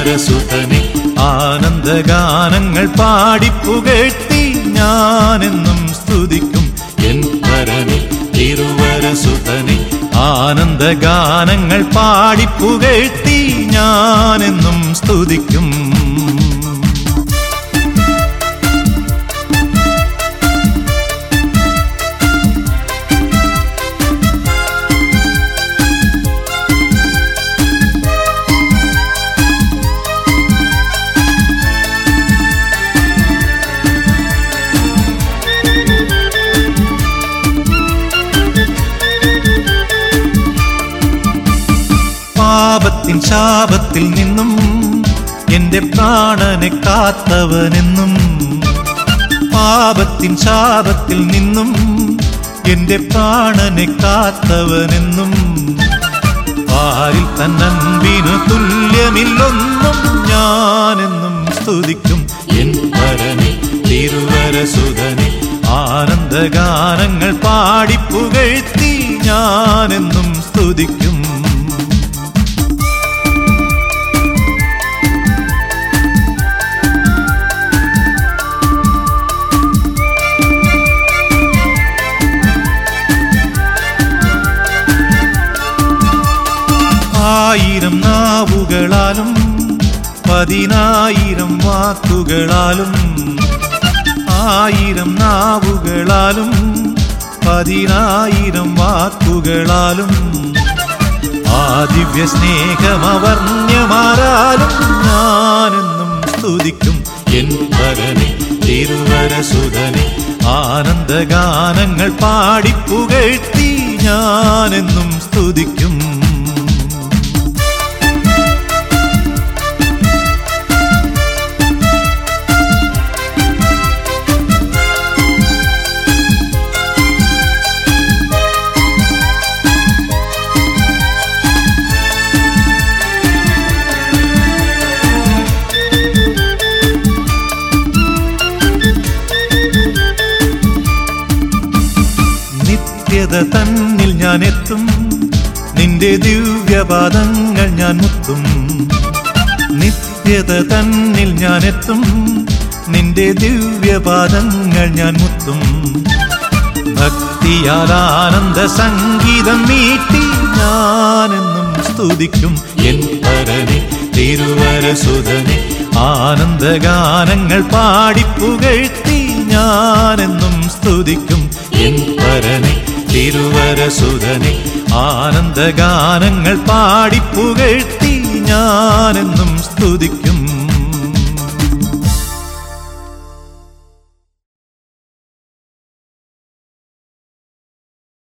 തിരുവരസുതനെ ആനന്ദഗാനങ്ങൾ പാടിപ്പുകഴ്ത്തി ഞാനെന്നും സ്തുതിക്കും എൻ പരനെ തിരുവരസുതനെ ആനന്ദഗാനങ്ങൾ പാടിപ്പുകഴ്ത്തി ഞാനെന്നും സ്തുതിക്കും പാപത്തിൻ ശാപത്തിൽ നിന്നും എന്റെ പ്രാണനെ കാത്തവനെന്നും പാപത്തിൻ ശാപത്തിൽ നിന്നും എന്റെ പ്രാണനെ കാത്തവനെന്നും പാരിൽ തന്നൻപിനു തുല്യമില്ലൊന്നും ഞാനെന്നും സ്തുതിക്കും എൻ പരനെ തിരുവരസുതനെ ആനന്ദഗാനങ്ങൾ പാടിപ്പുകഴ്ത്തി ഞാനെന്നും സ്തുതിക്കും ആയിരം നാവുകളാലും പതിനായിരം വാക്കുകളാലും ആയിരം നാവുകളാലും പതിനായിരം വാക്കുകളാലും ആ ദിവ്യ സ്നേഹമവർണ്യമാരാലും ഞാനെന്നും സ്തുതിക്കും എൻ പരനെ തിരുവരസുതനെ ആനന്ദഗാനങ്ങൾ പാടിപ്പുകഴ്ത്തി ഞാനെന്നും സ്തുതിക്കും നിത്യത തന്നിൽ ഞാൻ എത്തും നിന്റെ ദിവ്യപാദങ്ങൾ ഞാൻ മുത്തും നിത്യത തന്നിൽ ഞാൻ എത്തും നിന്റെ ദിവ്യപാദങ്ങൾ ഞാൻ മുത്തും ഭക്തിയാൽ ആനന്ദ സംഗീതം മീട്ടി ഞാനെന്നും സ്തുതിക്കും എൻ പരനെ തിരുവരസുതനെ ആനന്ദഗാനങ്ങൾ പാടിപ്പുകഴ്ത്തി ഞാനെന്നും സ്തുതിക്കും എൻ പരനെ തിരുവരസുതനെ ആനന്ദഗാനങ്ങൾ പാടിപ്പുകഴ്ത്തി ഞാനെന്നും സ്തുതിക്കും